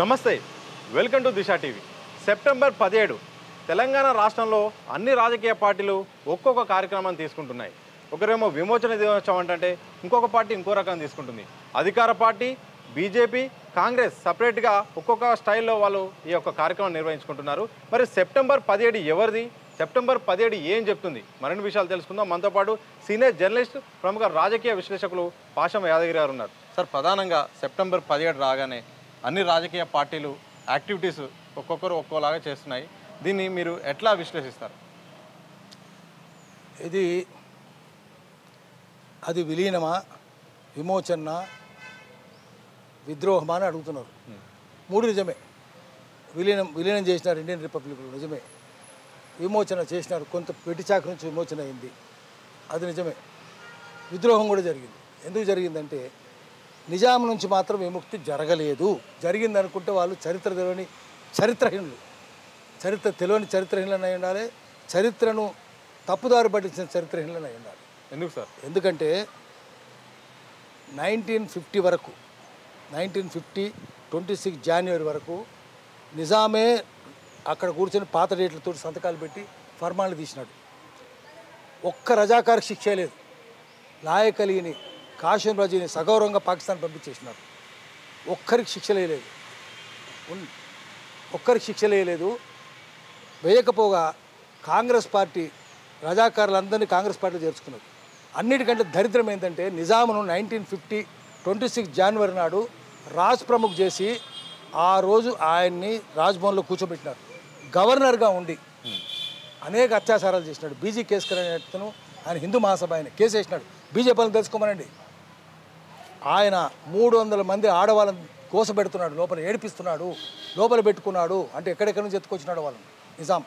నమస్తే welcome to Disha TV September పదిహేడు తెలంగాణ రాష్ట్రంలో అన్ని రాజకీయ పార్టీలు ఒక్కొక్క కార్యక్రమాన్ని తీసుకుంటున్నాయి ఒకరేమో విమోచన దినోత్సవం అంటే ఇంకొక పార్టీ ఇంకో రకం తీసుకుంటుంది అధికార పార్టీ బీజేపీ కాంగ్రెస్ సపరేట్గా ఒక్కొక్క స్టైల్లో వాళ్ళు ఈ యొక్క కార్యక్రమం నిర్వహించుకుంటున్నారు మరి సెప్టెంబర్ పదిహేడు ఎవరిది సెప్టెంబర్ పదిహేడు ఏం చెప్తుంది మరిన్ని విషయాలు తెలుసుకుందాం మనతో పాటు సీనియర్ జర్నలిస్ట్ ప్రముఖ రాజకీయ విశ్లేషకులు పాషం యాదగిరి గారు ఉన్నారు సార్ ప్రధానంగా సెప్టెంబర్ పదిహేడు రాగానే అన్ని రాజకీయ పార్టీలు యాక్టివిటీస్ ఒక్కొక్కరు ఒక్కోలాగా చేస్తున్నాయి దీన్ని మీరు ఎట్లా విశ్లేషిస్తారు ఇది అది విలీనమా విమోచన విద్రోహమా అని అడుగుతున్నారు మూడు నిజమే విలీనం విలీనం చేసినారు ఇండియన్ రిపబ్లిక్లో నిజమే విమోచన చేసినారు కొంత పెటిచాక నుంచి విమోచన అయింది అది నిజమే విద్రోహం కూడా జరిగింది ఎందుకు జరిగిందంటే నిజాం నుంచి మాత్రం విముక్తి జరగలేదు జరిగింది అనుకుంటే వాళ్ళు చరిత్ర తెలియని చరిత్రహీనులు చరిత్ర తెలియని చరిత్రహీనులను అయి ఉండాలి చరిత్రను తప్పుదారి పట్టించిన చరిత్రహీనులను అయి ఉండాలి ఎందుకు సార్ ఎందుకంటే నైన్టీన్ ఫిఫ్టీ వరకు నైన్టీన్ ఫిఫ్టీ ట్వంటీ సిక్స్ జనవరి వరకు నిజామే అక్కడ కూర్చొని పాత డేట్లతో సంతకాలు పెట్టి ఫర్మాన్లు తీసినాడు ఒక్క రజాకార్ శిక్ష లేదు లాయక్ అలీని కాశం రజీని సగౌరవంగా పాకిస్తాన్ పంపించేసినారు ఒక్కరికి శిక్ష లేదు ఉన్- ఒక్కరికి శిక్ష లేదు వేయకపోగా కాంగ్రెస్ పార్టీ రజాకారులందరినీ కాంగ్రెస్ పార్టీలో చేర్చుకున్నది అన్నిటికంటే దరిద్రం ఏంటంటే నిజామును నైన్టీన్ ఫిఫ్టీ ట్వంటీ సిక్స్ జనవరి నాడు రాజ్ ప్రముఖ్ చేసి ఆ రోజు ఆయన్ని రాజ్భవన్లో కూర్చోబెట్టినారు గవర్నర్గా ఉండి అనేక అత్యాచారాలు చేసినాడు బీజీ కేసుకర్ అనే వ్యక్తిను ఆయన హిందూ మహాసభ ఆయన కేసు వేసినాడు బీజేపీని తెలుసుకోమనండి ఆయన మూడు వందల మంది ఆడవాళ్ళని కోసపెడుతున్నాడు లోపల ఏడిపిస్తున్నాడు లోపల పెట్టుకున్నాడు అంటే ఎక్కడెక్కడి నుంచి ఎత్తుకొచ్చినాడు వాళ్ళని నిజాం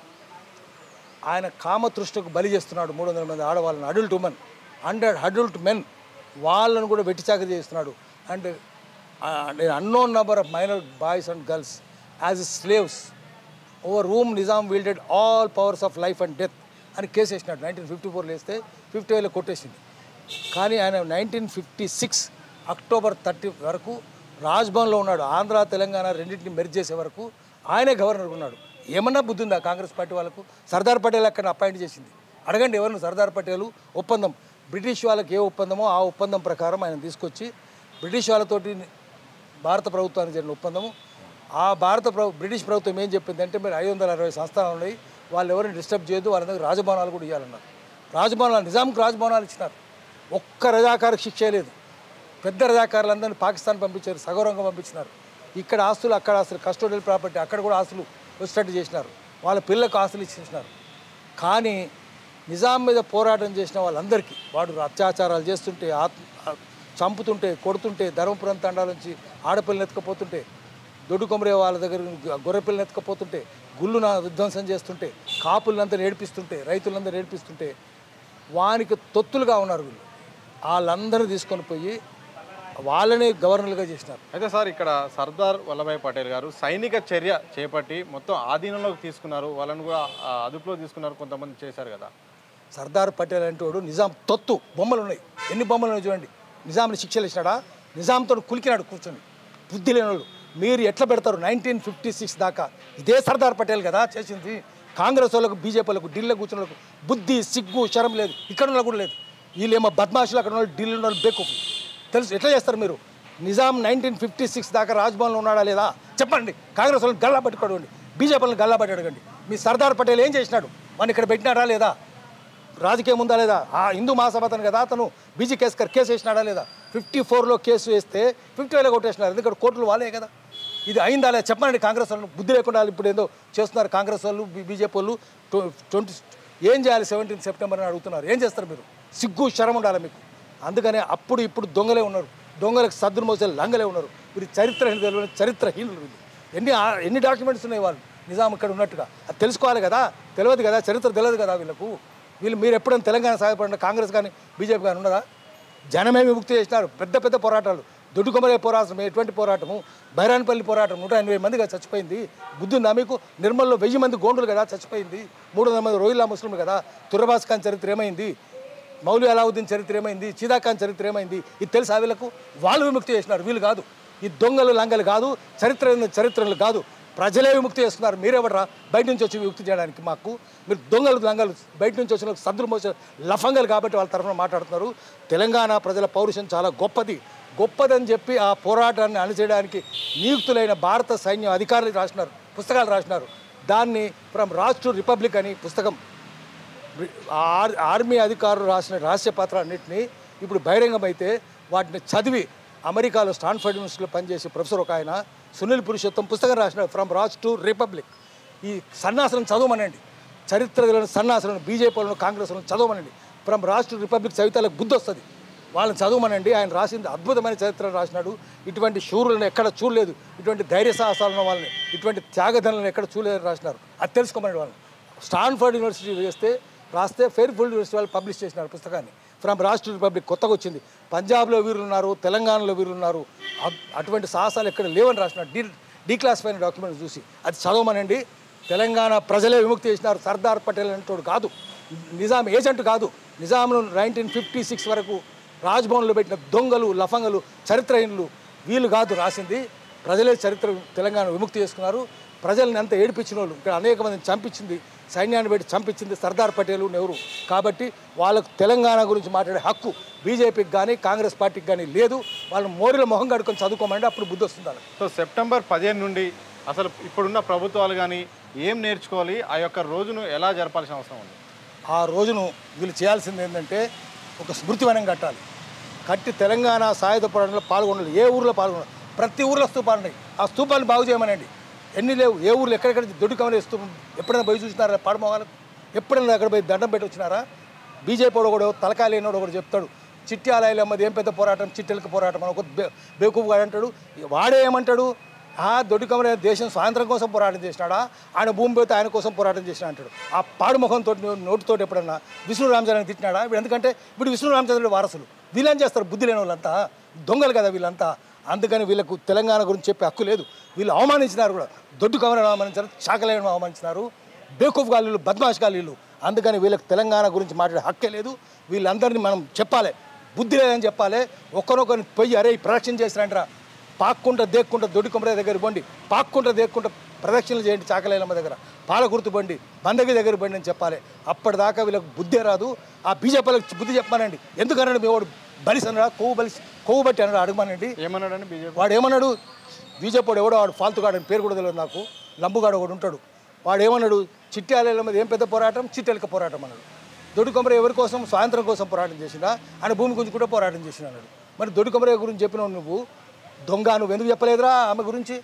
ఆయన కామతృష్టికి బలి చేస్తున్నాడు మూడు వందల మంది ఆడవాళ్ళని adult women hundred adult men వాళ్ళను కూడా వెట్టిచాకరి చేస్తున్నాడు and unknown number of minor boys and girls as slaves over room Nizam wielded all powers of life and death అని కేసు వేసినాడు నైన్టీన్ ఫిఫ్టీ ఫోర్లో వేస్తే ఫిఫ్టీ వేలో కొట్టేసింది కానీ ఆయన nineteen fifty six October thirty వరకు రాజ్భవన్లో ఉన్నాడు ఆంధ్ర తెలంగాణ రెండింటిని మెర్జ్ చేసే వరకు ఆయనే గవర్నర్ ఉన్నాడు ఏమన్నా బుద్ధి ఉందా కాంగ్రెస్ పార్టీ వాళ్ళకు సర్దార్ పటేల్ అక్కడ అపాయింట్ చేసింది అడగండి ఎవరిని సర్దార్ పటేల్ ఒప్పందం బ్రిటిష్ వాళ్ళకి ఏ ఒప్పందమో ఆ ఒప్పందం ప్రకారం ఆయన తీసుకొచ్చి బ్రిటిష్ వాళ్ళతోటి భారత ప్రభుత్వానికి జరిగిన ఒప్పందము ఆ భారత ప్రభు బ్రిటిష్ ప్రభుత్వం ఏం చెప్పింది అంటే మీరు ఐదు వందల అరవై సంస్థానాలు ఉన్నాయి వాళ్ళు ఎవరిని డిస్టర్బ్ చేయొద్దు వాళ్ళ దగ్గర రాజభవనాలు కూడా ఇవ్వాలన్నారు రాజభవనాలు నిజాంకి రాజభవనాలు ఇచ్చినారు ఒక్క రజాకారికి శిక్ష లేదు పెద్ద రజాకారులందరినీ పాకిస్తాన్ పంపించారు సగౌరవంగా పంపించినారు ఇక్కడ ఆస్తులు అక్కడ ఆస్తులు కస్టోడియల్ ప్రాపర్టీ అక్కడ కూడా ఆస్తులు వచ్చేటట్టు చేసినారు వాళ్ళ పిల్లలకు ఆస్తులు ఇచ్చేసినారు కానీ నిజాం మీద పోరాటం చేసిన వాళ్ళందరికీ వాడు అత్యాచారాలు చేస్తుంటే ఆత్మ చంపుతుంటే కొడుతుంటే ధర్మపురం తండాల నుంచి ఆడపిల్లని ఎత్తుకపోతుంటే దొడ్డు కొమరే వాళ్ళ దగ్గర గొర్రెపిల్లని ఎత్తుకపోతుంటే గుళ్ళున విధ్వంసం చేస్తుంటే కాపులంతా నేర్పిస్తుంటే రైతులందరూ నేర్పిస్తుంటే వానికి తొత్తులుగా ఉన్నారు వీళ్ళు వాళ్ళందరూ తీసుకొని పోయి వాళ్ళని గవర్నర్లుగా చేసినారు అయితే సార్ ఇక్కడ సర్దార్ వల్లభాయ్ పటేల్ గారు సైనిక చర్య చేపట్టి మొత్తం ఆధీనంలోకి తీసుకున్నారు వాళ్ళని కూడా ఆ, అదుపులో తీసుకున్నారు కొంతమంది చేశారు కదా సర్దార్ పటేల్ అంటే వాడు నిజాం తొత్తు బొమ్మలు ఉన్నాయి ఎన్ని బొమ్మలు ఉన్నాయి చూడండి నిజాంని శిక్షలు ఇచ్చినాడా నిజాంతో కులికినాడు కూర్చొని బుద్ధి లేనివాడు మీరు ఎట్లా పెడతారు నైన్టీన్ ఫిఫ్టీ సిక్స్ దాకా ఇదే సర్దార్ పటేల్ కదా చేసింది కాంగ్రెస్ వాళ్ళకు బీజేపీ వాళ్ళకు ఢిల్లీలో కూర్చున్న వాళ్ళకు బుద్ధి సిగ్గు శరం లేదు ఇక్కడ ఉన్న కూడా లేదు వీళ్ళేమో బద్మాషులు అక్కడ ఉన్న వాళ్ళు ఢిల్లీలో ఉన్న వాళ్ళు బేకు తెలుసు ఎట్లా చేస్తారు మీరు నిజాం నైన్టీన్ ఫిఫ్టీ సిక్స్ దాకా రాజ్భవన్లో ఉన్నాడా లేదా చెప్పండి కాంగ్రెస్ వాళ్ళని గల్లా పట్టుకోండి బీజేపీ వాళ్ళని గల్లా పట్టి అడగండి మీ సర్దార్ పటేల్ ఏం చేసినాడు వాడిని ఇక్కడ పెట్టినాడా లేదా రాజకీయం ఉందా లేదా ఆ హిందూ మహాసభ అతను కదా అతను బీజీ కేసుకర్ కేసు వేసినాడా లేదా ఫిఫ్టీ ఫోర్లో కేసు వేస్తే ఫిఫ్టీ వేలో కొట్టేసినారు ఎందుకంటే కోర్టులు వాళ్ళే కదా ఇది అయిందా లేదా చెప్పండి కాంగ్రెస్ వాళ్ళు బుద్ధి లేకుండా ఇప్పుడు ఏదో చేస్తున్నారు కాంగ్రెస్ వాళ్ళు బీ- బీజేపీ వాళ్ళు ట్వంటీ ఏం చేయాలి సెవెంటీన్ సెప్టెంబర్ అని అడుగుతున్నారు ఏం చేస్తారు మీరు సిగ్గు శరం ఉండాలి మీకు అందుకనే అప్పుడు ఇప్పుడు దొంగలే ఉన్నారు దొంగలకు సద్దును మోసే లంగలే ఉన్నారు వీరు చరిత్రహీనులు చరిత్రహీనులు వీళ్ళు ఎన్ని ఆ- ఎన్ని డాక్యుమెంట్స్ ఉన్నాయి వాళ్ళు నిజాం ఇక్కడ ఉన్నట్టుగా అది తెలుసుకోవాలి కదా తెలియదు కదా చరిత్ర తెలియదు కదా వీళ్ళకు వీళ్ళు మీరు ఎప్పుడైనా తెలంగాణ సహాయపడిన కాంగ్రెస్ కానీ బీజేపీ కానీ ఉన్నదా జనమే విముక్తి చేసినారు పెద్ద పెద్ద పోరాటాలు దొడ్డుకొమరే పోరాటం ఎటువంటి పోరాటము బైరాన్పల్లి పోరాటం నూట ఎనభై మందిగా చచ్చిపోయింది బుద్ధి ఉందా మీకు నిర్మల్లో వెయ్యి మంది గోండులు కదా చచ్చిపోయింది మూడు వందల మంది రోహిల్లా ముస్లింలు కదా తురబాస్ ఖాన్ చరిత్ర ఏమైంది మౌలి అలావుద్దీన్ చరిత్ర ఏమైంది చీదా ఖాన్ చరిత్ర ఏమైంది ఇది తెలుసా వీళ్ళకు వాళ్ళు విముక్తి చేసినారు వీళ్ళు కాదు ఈ దొంగలు లంగలు కాదు చరిత్ర ఏందో చరిత్రలు కాదు ప్రజలే విముక్తి చేస్తున్నారు మీరెవడరా బయట నుంచి వచ్చి విముక్తి చేయడానికి మాకు మీరు దొంగలు లంగలు బయట నుంచి వచ్చిన సద్దులు మోసే లఫంగలు కాబట్టి వాళ్ళ తరఫున మాట్లాడుతున్నారు తెలంగాణ ప్రజల పౌరుషం చాలా గొప్పది గొప్పదని చెప్పి ఆ పోరాటాన్ని అణిచేయడానికి నియుక్తులైన భారత సైన్యం అధికారులు రాసినారు పుస్తకాలు రాసినారు దాన్ని ఫ్రమ్ రాజ్ టు రిపబ్లిక్ అని పుస్తకం ఆర్- ఆర్మీ అధికారులు రాసిన రహస్య పత్రాలన్నింటినీ ఇప్పుడు బహిరంగమైతే వాటిని చదివి అమెరికాలో స్టాన్ఫర్డ్ యూనివర్సిటీలో పనిచేసే ప్రొఫెసర్ ఒక ఆయన సునీల్ పురుషోత్తం పుస్తకం రాసిన ఫ్రమ్ రాజ్ టు రిపబ్లిక్ ఈ సన్నాసనం చదవమనండి చరిత్రలను సన్నాసనం బీజేపీలను కాంగ్రెస్లను చదవమనండి ఫ్రమ్ రాజ్ టు రిపబ్లిక్ చదివితే బుద్ధి వస్తుంది వాళ్ళని చదవమనండి ఆయన రాసింది అద్భుతమైన చరిత్ర రాసినాడు ఇటువంటి శూరులను ఎక్కడ చూడలేదు ఇటువంటి ధైర్య సాహసాలను వాళ్ళని ఇటువంటి త్యాగధనులను ఎక్కడ చూడలేదు రాసినారు అది తెలుసుకోమనండి వాళ్ళని స్టాన్ఫర్డ్ యూనివర్సిటీ వేస్తే రాస్తే ఫెయిర్ఫుల్ యూనివర్సిటీ వాళ్ళు పబ్లిష్ చేసినారు పుస్తకాన్ని ఫ్రమ్ రాష్ట్ర రిపబ్లిక్ కొత్తగా వచ్చింది పంజాబ్లో వీరులు ఉన్నారు తెలంగాణలో వీరులు ఉన్నారు అ- అటువంటి సాహసాలు ఎక్కడ లేవని రాసినారు డీ డీక్లాసిఫైన్ డాక్యుమెంట్ చూసి అది చదవమనండి తెలంగాణ ప్రజలే విముక్తి చేసినారు సర్దార్ పటేల్ అనేటోడు కాదు నిజాం ఏజెంట్ కాదు నిజాంను నైన్టీన్ ఫిఫ్టీ సిక్స్ వరకు రాజ్భవన్లో పెట్టిన దొంగలు లఫంగలు చరిత్రహీనులు వీళ్ళు కాదు రాసింది ప్రజలే చరిత్ర తెలంగాణ విముక్తి చేసుకున్నారు ప్రజల్ని ఎంత ఏడిపించిన వాళ్ళు ఇక్కడ అనేక మందిని చంపించింది సైన్యాన్ని పెట్టి చంపించింది సర్దార్ పటేల్ నెహ్రూ కాబట్టి వాళ్ళకు తెలంగాణ గురించి మాట్లాడే హక్కు బీజేపీకి కానీ కాంగ్రెస్ పార్టీకి కానీ లేదు వాళ్ళు మోరీల మొహం కడుకొని చదువుకోమంటే అప్పుడు బుద్ధి వస్తుంది వాళ్ళకి సో సెప్టెంబర్ పదిహేను నుండి అసలు ఇప్పుడున్న ప్రభుత్వాలు కానీ ఏం నేర్చుకోవాలి ఆ యొక్క రోజును ఎలా జరపాల్సిన అవసరం ఉంది ఆ రోజును వీళ్ళు చేయాల్సింది ఏంటంటే ఒక స్మృతివనం కట్టాలి కట్టి తెలంగాణ సాయుధ పోరాటంలో పాల్గొనాలి ఏ ఊర్లో పాల్గొనాలి ప్రతి ఊర్లో స్తూపాలు ఉన్నాయి ఆ స్తూపాలు బాగు చేయమనండి ఎన్ని లేవు ఏ ఊర్లో ఎక్కడెక్కడ దొడ్డు కమలే స్తూపం ఎప్పుడైనా పోయి చూసినారా పాడమ వాళ్ళకు ఎప్పుడైనా అక్కడ పోయి దండం పెట్టి వచ్చినారా బీజేపీ వాడు కూడా తలకాయ లేనివాడు ఒకడు చెప్తాడు చిట్టి ఆలయాలమ్మది ఏం పెద్ద పోరాటం చిట్టెలకి పోరాటం అని ఒక బే బేకూఫ్ గాడు అంటాడు వాడే ఏమంటాడు ఆ దొడ్డి కమల దేశం స్వాతంత్రం కోసం పోరాటం చేసినాడా ఆయన భూమి పోతే ఆయన కోసం పోరాటం చేసినా అంటాడు ఆ పాడు ముఖంతో నోటితో ఎప్పుడన్నా విష్ణు రామచంద్రని తిట్టినాడా వీడు ఎందుకంటే ఇప్పుడు విష్ణు రామచంద్రుడి వారసులు వీళ్ళేం చేస్తారు బుద్ధి లేని వాళ్ళంతా దొంగలు కదా వీళ్ళంతా అందుకని వీళ్ళకు తెలంగాణ గురించి చెప్పే హక్కు లేదు వీళ్ళు అవమానించినారు కూడా దొడ్డు కమలను అవమానించారు చాకలేని అవమానించినారు బేకూఫ్ గాలీలు బద్మాష్ గాలీలు అందుకని వీళ్ళకి తెలంగాణ గురించి మాట్లాడే హక్కే లేదు వీళ్ళందరినీ మనం చెప్పాలి బుద్ధి లేదని చెప్పాలి ఒక్కరొకరిని పోయి అరే ఈ ప్రదక్షిణ చేసిరంటరా పాక్కుంటా దేక్కుంటా దొడ్డి కొమ్మర దగ్గర బండి పాక్కుంటా దేక్కుంటా ప్రదక్షిణలు చేయండి చాకలేలమ్మ దగ్గర పాలకుర్తి బండి బందగి దగ్గర బండి అని చెప్పాలి అప్పటిదాకా వీళ్ళకి బుద్ధి రాదు ఆ బీజేపీలకు బుద్ధి చెప్పానండి ఎందుకన్నాడు మీ వాడు బలిసి అన్నాడా కొవ్వు బలిసి కొవ్వు బట్టి అన్నాడు అడగమనండి ఏమన్నాడండి బీజేపీ వాడు ఏమన్నాడు బీజేపీ వాడు ఎవడో వాడు ఫాల్తుగాడు అని పేరు కూడా తెలియదు నాకు లంబుగాడు ఒకడు ఉంటాడు వాడు ఏమన్నాడు చిట్టి ఆలయాల మీద ఏం పెద్ద పోరాటం చిట్టెలక పోరాటం అన్నాడు దొడ్డి కొమర ఎవరి కోసం స్వాతంత్రం కోసం పోరాటం చేసినా ఆయన భూమి గురించి కూడా పోరాటం చేసిన అన్నాడు మరి దొడ్డి కొమర గురించి చెప్పినావు నువ్వు దొంగ నువ్వు ఎందుకు చెప్పలేదురా ఆమె గురించి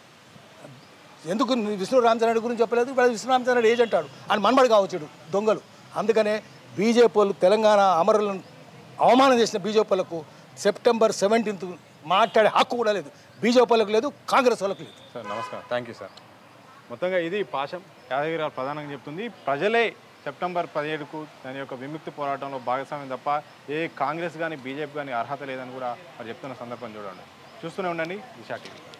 ఎందుకు నీ విష్ణు రామచంద్రుడి గురించి చెప్పలేదు ఇప్పుడు విష్ణు రామచంద్రుడు ఏజ్ అంటాడు ఆయన మన్మడు కావచ్చుడు దొంగలు అందుకనే బీజేపీ వాళ్ళు తెలంగాణ అమరులను అవమానం చేసిన బీజేపీ వాళ్ళకు సెప్టెంబర్ సెవెంటీన్త్ మాట్లాడే హక్కు కూడా లేదు బీజేపీ వాళ్ళకు లేదు కాంగ్రెస్ వాళ్ళకు లేదు సార్ నమస్కారం థ్యాంక్ యూ సార్ మొత్తంగా ఇది పాశం యాదగిరి ప్రధానంగా చెప్తుంది ప్రజలే సెప్టెంబర్ పదిహేడుకు దాని యొక్క విముక్తి పోరాటంలో భాగస్వామ్యం తప్ప ఏ కాంగ్రెస్ కానీ బీజేపీ కానీ అర్హత లేదని కూడా మరి చెప్తున్న సందర్భం చూడండి చూస్తూనే ఉండండి దిశా టీవీ